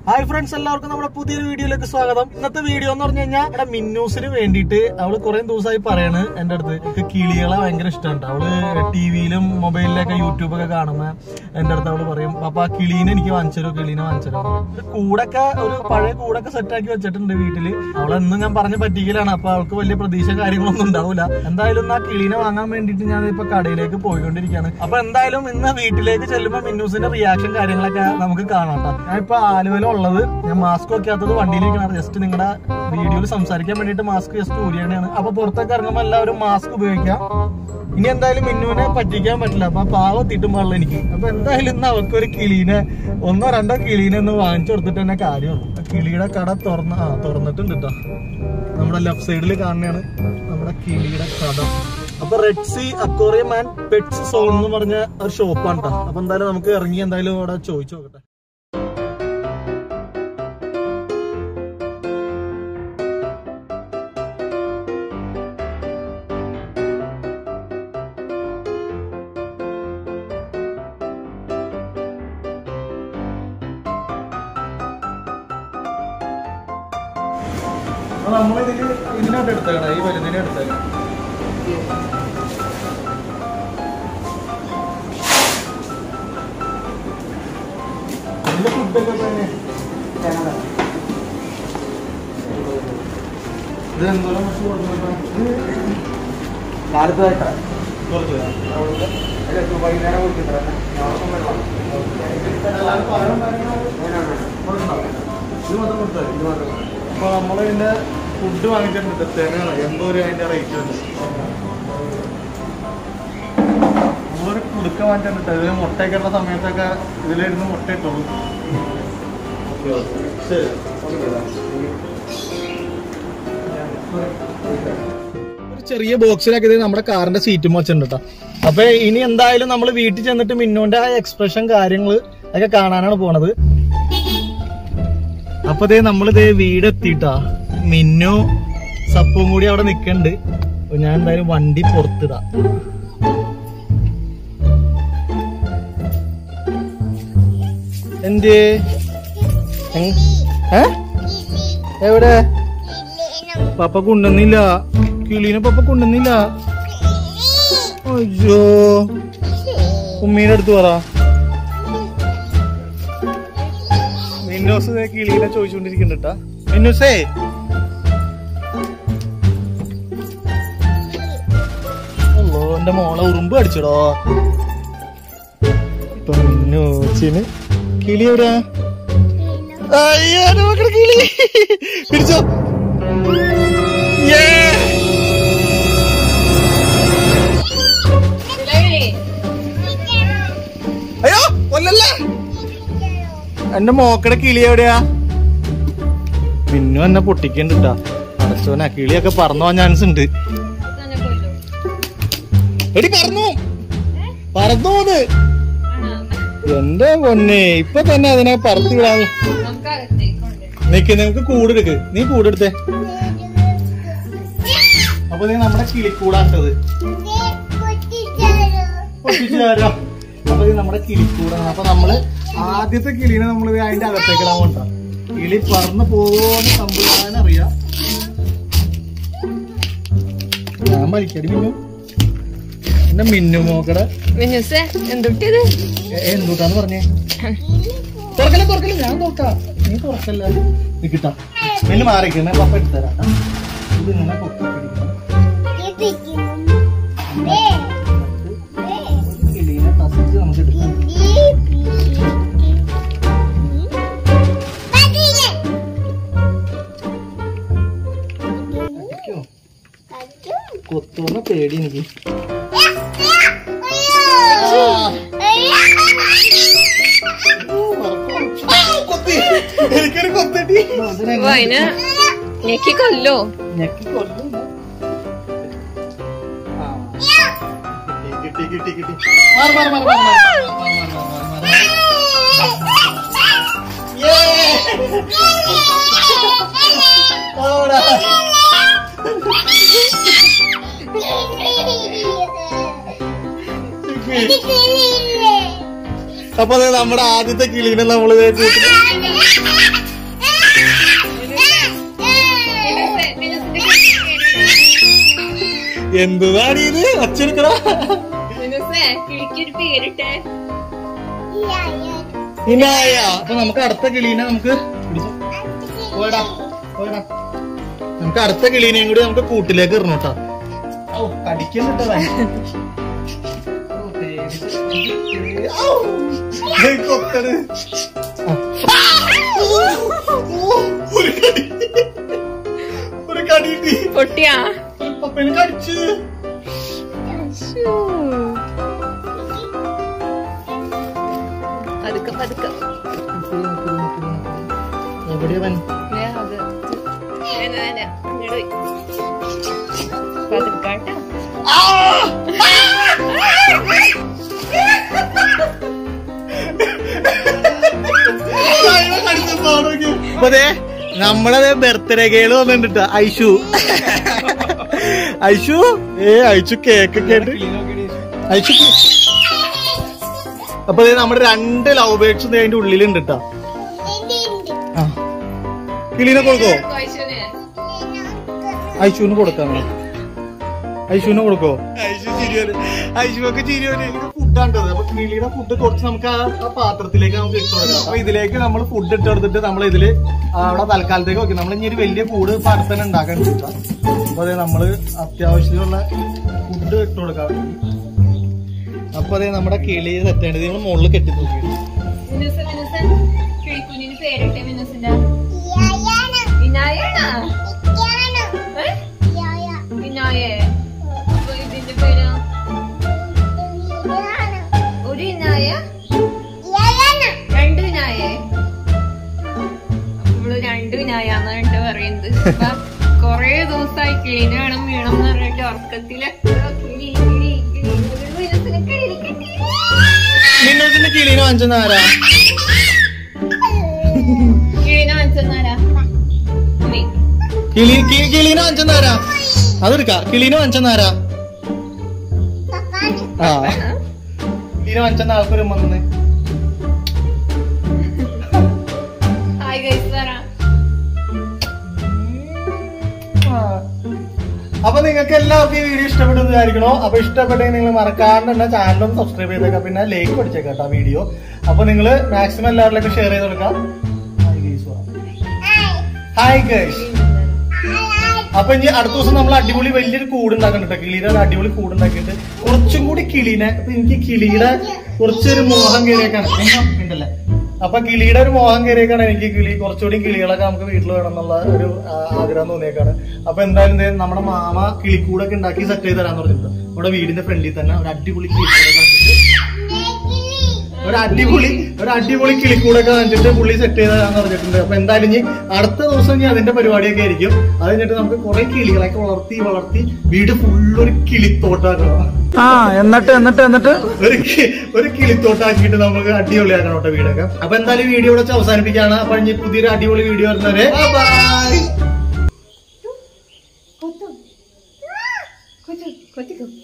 Hi friends എല്ലാവർക്കും നമ്മുടെ പുതിയൊരു വീഡിയോയിലേക്ക് സ്വാഗതം ഇന്നത്തെ വീഡിയോ എന്ന് പറഞ്ഞു കഴിഞ്ഞാൽ ഇവിടെ മിന്നൂസിന് വേണ്ടിയിട്ട് അവള് കുറെ ദിവസമായി പറയാണ് എന്റെ അടുത്ത് എനിക്ക് കിളികളെ ഭയങ്കര ഇഷ്ടമുണ്ട് അവള് ടിവിയിലും മൊബൈലിലൊക്കെ യൂട്യൂബൊക്കെ കാണുമ്പോ എന്റെ അടുത്ത് അവള് പറയും അപ്പൊ ആ കിളീനെ എനിക്ക് വാങ്ങിച്ചരോ കിളീനെ വാങ്ങിച്ചരോ ഒരു കൂടൊക്കെ ഒരു പഴയ കൂടൊക്കെ സെറ്റാക്കി വെച്ചിട്ടുണ്ട് വീട്ടില് അവളെന്നും ഞാൻ പറഞ്ഞ് പറ്റിക്കലാണ് അപ്പൊ അവൾക്ക് വലിയ പ്രതീക്ഷ കാര്യങ്ങളൊന്നും ഉണ്ടാവില്ല എന്തായാലും ആ കിളീനെ വാങ്ങാൻ വേണ്ടിയിട്ട് ഞാൻ ഇപ്പൊ കടയിലേക്ക് പോയിക്കൊണ്ടിരിക്കുകയാണ് അപ്പൊ എന്തായാലും ഇന്ന് വീട്ടിലേക്ക് ചെല്ലുമ്പോ മിന്നൂസിന്റെ റിയാക്ഷൻ കാര്യങ്ങളൊക്കെ നമുക്ക് കാണാം ട്ടോ. ഞാൻ ഇപ്പൊ ആലുവയിൽ ഉള്ളത് ഞാൻ മാസ്ക് വെക്കാത്തത് വണ്ടിയിലിരിക്കണം ജസ്റ്റ് നിങ്ങളുടെ വീഡിയോയിൽ സംസാരിക്കാൻ വേണ്ടിയിട്ട് മാസ്ക് ജസ്റ്റ് ഊരിയാണ് അപ്പൊ പുറത്തേക്ക് ഇറങ്ങുമ്പോൾ എല്ലാവരും മാസ്ക് ഉപയോഗിക്കാം ഇനി എന്തായാലും മിന്നുവിനെ പറ്റിക്കാൻ പറ്റില്ല അപ്പൊ പാവ തീട്ടും പാടില്ല എനിക്ക് അപ്പൊ എന്തായാലും ഇന്ന് അവർക്കൊരു കിളീനെ ഒന്നോ രണ്ടോ കിളീനെ ഒന്ന് വാങ്ങിച്ചു കൊടുത്തിട്ട് തന്നെ കാര്യമുള്ളൂ ആ കിളിയുടെ കട തുറന്ന് ആ തുറന്നിട്ടുണ്ട് കേട്ടോ നമ്മുടെ ലെഫ്റ്റ് സൈഡിൽ കാണുന്നതാണ് നമ്മുടെ കിളിയുടെ കട അപ്പൊ red sea aquarium and pets zone എന്ന് പറഞ്ഞ ഒരു ഷോപ്പാണ് കേട്ടോ അപ്പൊ എന്തായാലും നമുക്ക് ഇറങ്ങി എന്തായാലും അവിടെ ചോദിച്ചു നോക്കട്ടെ അപ്പൊ നമ്മളിതില് ഇതിനകത്ത് എടുത്തേക്കണേ ഈ വലുതിനെ എടുത്തേക്കണം ഇതിന്റെ ഫുഡൊക്കെ തന്നെ ഇത് എന്തോരം കുറച്ച് കൊടുക്കുന്നുണ്ടോ? കാലത്തായിട്ടാണ് കുറച്ച് തരാം. വൈകുന്നേരം കൊടുക്കുന്നത് എല്ലാവരും പഴം കാര്യങ്ങളൊക്കെ കൊടുക്കണോ? ഇത് മാത്രം കൊടുത്താൽ മതി. അപ്പൊ നമ്മളിതിന്റെ ഫുഡ് വാങ്ങിച്ചിട്ടുണ്ട് തേനാണ് എൺപത് രൂപ അതിന്റെ റേറ്റ് ഉണ്ട് നമ്മളൊരു കുടുക്ക വാങ്ങിച്ചിട്ടുണ്ട് ഇതിന് മുട്ടയൊക്കെ ഉള്ള സമയത്തൊക്കെ ഇതിലിരുന്ന് മുട്ട ഇട്ടോളൂ ശരി ഒരു ചെറിയ ബോക്സിലൊക്കെ ഇത് നമ്മുടെ കാറിന്റെ സീറ്റും വെച്ചിട്ടുണ്ട് കേട്ടോ അപ്പൊ ഇനി എന്തായാലും നമ്മൾ വീട്ടിൽ ചെന്നിട്ട് മിന്നുവിന്റെ ആ എക്സ്പ്രഷൻ കാര്യങ്ങൾ ഒക്കെ കാണാനാണ് പോണത് അപ്പൊ ദേ നമ്മളിതേ വീടെത്തിട്ടാ മിന്നു സപ്പും കൂടി അവിടെ നിക്കണ്ട് അപ്പൊ ഞാൻ എന്തായാലും വണ്ടി പുറത്തിടാം എന്തേ എങ്- ഏ എവിടെ പപ്പ കൊണ്ടുവന്നില്ല കിളീനെ പപ്പ കൊണ്ടുവന്നില്ല അയ്യോ ഉമ്മീടെ അടുത്ത് പറ മിന്നോസ് ദേ കിളീനെ ചോദിച്ചുകൊണ്ടിരിക്കുന്നുണ്ടാ മിന്നൂസേ അല്ലോ എന്റെ മോളെ ഉറുമ്പ് അടിച്ചടോ ഇപ്പൊ മിന്നൂച്ചിന് കിളി എവിടെയാ അയ്യോ നോക്കണ കിളി പിടിച്ചോ Yeah! അയ്യോ കൊല്ലല്ല എന്റെ മോക്കടെ കിളി എവിടെയാ മിന്നു എന്നെ പൊട്ടിക്കണ്ടിട്ടാ അടച്ചോനാ കിളിയൊക്കെ പറന്നു പോവാൻ ചാൻസ് ഉണ്ട് എടി പറന്നു പറന്നു പോന്ന് എന്റെ പൊന്നെ ഇപ്പൊ തന്നെ അതിനെ പറത്തി വിടാൻ നിക്ക് നിനക്ക് കൂടെടുക്ക് നീ കൂടെടുത്തേ അപ്പൊ നീ നമ്മുടെ കിളിക്കൂടാട്ടത് പൊട്ടിച്ചു തരാം അപ്പൊ ഇത് നമ്മുടെ കിളിക്കൂടാണ് അപ്പൊ നമ്മള് ആദ്യത്തെ കിളീനെ നമ്മൾ അതിന്റെ അകത്തേക്ക് ഇടാൻ കൊണ്ട കിളി പറന്ന് പോകുന്ന സംവിധാനം അറിയാം ഞാൻ വലിക്കടി മിന്നു എന്റെ മിന്നു മോക്കടെ മിനുസേ എന്തുട്ടിയത് എ- എന്തുട്ടാന്ന് പറഞ്ഞേ തുറക്കല തുറക്കല ഞാൻ തുറക്കാം നീ തുറക്കല്ല നീ കിട്ടാം മിന്നു മാറിക്കുന്നേ പപ്പ എടുത്തരാം ഇത് ഇങ്ങനെ പൊക്കി പിടിക്കണം ഒരു കിളീനെ ഫസ്റ്റ് നമുക്ക് എടുക്കാം അടിക്കോ? കൊത്തുന്ന പേടി എനിക്ക് കൊത്തി എനിക്കൊരു കൊത്തടി അപ്പൊ അതിന് ഞെക്കി കൊല്ലോ ഞെക്കി കൊല്ലും ആ. കിട്ടി കിട്ടി കിട്ടി കിട്ടി മാറി മാറി മാറി മാറി മാറി മാറി മാറി മാറി അവിടെ. അപ്പൊ ദേ നമ്മുടെ ആദ്യത്തെ കിളീനെ നമ്മള് ദേ കൂട്ടി എന്തുവാണ് ഇത് അച്ഛനെക്കടാ മിനുസേ കിളിക്കൊരു പേരിട്ടെ ഇനായ അപ്പൊ നമുക്ക് അടുത്ത കിളീനെ നമുക്ക് പിടിച്ചോ. പോയെടാ, പോയെടാ. നമുക്ക് അടുത്ത കിളീനെയും കൂടി നമുക്ക് കൂട്ടിലേക്ക് ഇടണം കേട്ടോ ഓ കടിക്കുന്നുട്ടോ അവൻ. ഓ, പേടിച്ച്. ഔ. ദേ കൊത്തണ്. ആ. ഒരു കടി. ഒരു കടി കിട്ടി. പൊട്ടിയാ പപ്പേനെ കടിച്ച് പതുക്കെ പതുക്കെ എവിടെയാ അവൻ ദേ അത് വേന വേന ഇങ്ങട് പോയി. പതുക്കാട്ടോ അപ്പൊ ദേ, നമ്മളത് ബർത്ത്ഡേ കേള് വന്നിട്ട് ഐഷു ഐഷു ഏ ഐഷു കേക്ക് ഒക്കെ ഉണ്ട് ഐഷു അപ്പൊ ദേ നമ്മുടെ രണ്ട് ലവ് ബേർഡ്സ് അതിന്റെ ഉള്ളിലുണ്ട് കേട്ടോ ആ. കിളീനെ കൊടുക്കോ ഐശുവിനെ. ഐശുവിന് കൊടുക്കാം ഐശുവിന് കൊടുക്കോ ഐശു ചിരിയോന് ഐശുവൊക്കെ ചിരിയോന് ഫുഡാണ്ടത് അപ്പൊ കിളിയുടെ ഫുഡ് കുറച്ച് നമുക്ക് ആ ആ പാത്രത്തിലേക്ക് നമുക്ക് ഇട്ട് കൊടുക്കാം അപ്പൊ ഇതിലേക്ക് നമ്മൾ ഫുഡ് ഇട്ട് കൊടുത്തിട്ട് നമ്മൾ ഇതില് അവിടെ തൽക്കാലത്തേക്ക് വെക്കും നമ്മൾ ഇനി ഒരു വലിയ കൂട് ഇപ്പൊ അടുത്ത് തന്നെ ഉണ്ടാക്കാൻ കിട്ടാം അപ്പൊ അതെ നമ്മള് അത്യാവശ്യമുള്ള ഫുഡ് ഇട്ട് കൊടുക്കാം അപ്പൊ അതെ നമ്മുടെ കിളി സെറ്റ് ചെയ്യേണ്ടത് നമ്മൾ മുകളിൽ കെട്ടി നോക്കി മിനുസ് മിനുസ് കിളിക്കുഞ്ഞിന് പേരിട്ടെ മിനുസിന്റെ ഇനായാണോ ഏ? ഇനായേ അപ്പൊ ഇതിന്റെ പേരോ ഒരു ഇനായ രണ്ട് ഇനായേ അപ്പൊ ഇവള് രണ്ട് ഇനായാന്ന് രണ്ട് പറയുന്നത് അപ്പൊ കൊറേ ദിവസമായി കിളീന് വേണം വീണം എന്ന് പറഞ്ഞിട്ട് ഉറക്കത്തിലൊക്കെ കിളി കിളി കിളി ഒരു മിനുസിനെ കിളി കിട്ടി മിന്നോസിന്റെ കിളീനെ വാങ്ങിച്ചെന്ന് ആരാ കിളീനെ വാങ്ങിച്ചെന്നാരാ ഉമ്മി. കിളി കി- കിളീനെ വാങ്ങിച്ചെന്ന് ആരാ അതെടുക്കാം കിളീനെ വാങ്ങിച്ചെന്ന് ആരാ ആ കിളീനെ വാങ്ങിച്ചെന്ന ആൾക്കൊരു വന്നേ ഹായ് ഗൈസ് പറ അപ്പൊ നിങ്ങൾക്ക് എല്ലാവർക്കും ഈ വീഡിയോ ഇഷ്ടപ്പെട്ടെന്ന് വിചാരിക്കണോ അപ്പൊ ഇഷ്ടപ്പെട്ടെങ്കിൽ നിങ്ങൾ മറക്കാണ്ട് തന്നെ ചാനലും സബ്സ്ക്രൈബ് ചെയ്തേക്കാം പിന്നെ ലൈക്ക് അടിച്ചേക്കാം കേട്ടോ വീഡിയോ അപ്പൊ നിങ്ങൾ മാക്സിമം എല്ലാവരിലേക്കും ഷെയർ ചെയ്ത് കൊടുക്കാം ഹായ് ഗൈസ് അപ്പൊ ഇനി അടുത്ത ദിവസം നമ്മൾ അടിപൊളി വലിയൊരു കൂട് ഉണ്ടാക്കണം കേട്ടോ കിളിയുടെ ഒരു അടിപൊളി കൂട് ഉണ്ടാക്കിയിട്ട് കുറച്ചും കൂടി കിളീനെ അപ്പൊ എനിക്ക് കിളിയുടെ കുറച്ചൊരു മോഹം കയറിയേക്കാണ് ഉണ്ടല്ലേ അപ്പൊ കിളിയുടെ ഒരു മോഹം കയറിയേക്കാണ് എനിക്ക് കിളി കുറച്ചുകൂടി കിളികളൊക്കെ നമുക്ക് വീട്ടിൽ വേണം എന്നുള്ള ഒരു ആ, ആഗ്രഹം തോന്നിയേക്കാണ് അപ്പൊ എന്തായാലും ദേ നമ്മുടെ മാമ കിളിക്കൂടൊക്കെ ഉണ്ടാക്കി സെറ്റ് ചെയ്ത് തരാന്ന് പറഞ്ഞിട്ടുണ്ട് നമ്മുടെ വീടിന്റെ ഫ്രണ്ടിൽ തന്നെ ഒരു അടിപൊളി കിളിക്കൂടൊക്കെ വെച്ചിട്ട് ഒരു അടിപൊളി ഒരു അടിപൊളി കിളിക്കൂടൊക്കെ വെച്ചിട്ട് പുള്ളി സെറ്റ് ചെയ്ത് തരാന്ന് പറഞ്ഞിട്ടുണ്ട് അപ്പൊ എന്തായാലും ഇനി അടുത്ത ദിവസം ഇനി അതിന്റെ പരിപാടിയൊക്കെ ആയിരിക്കും അത് കഴിഞ്ഞിട്ട് നമുക്ക് കുറെ കിളികളൊക്കെ വളർത്തി വളർത്തി വീട് ഫുള്ളൊരു കിളിത്തോട്ടാക്കണം ആ എന്നിട്ട് എന്നിട്ട് എന്നിട്ട് ഒരു കി- ഒരു കിളിത്തോട്ടാക്കിയിട്ട് നമുക്ക് അടിപൊളിയാക്കണം കേട്ടോ വീടൊക്കെ അപ്പൊ എന്തായാലും വീഡിയോ ഇവിടെ വെച്ച് അവസാനിപ്പിക്കുകയാണ് അപ്പൊ ഇനി പുതിയൊരു അടിപൊളി വീഡിയോ വരുന്നവരെ ബൈ കൊത്തും കൊച്ചു കൊത്തിക്കോ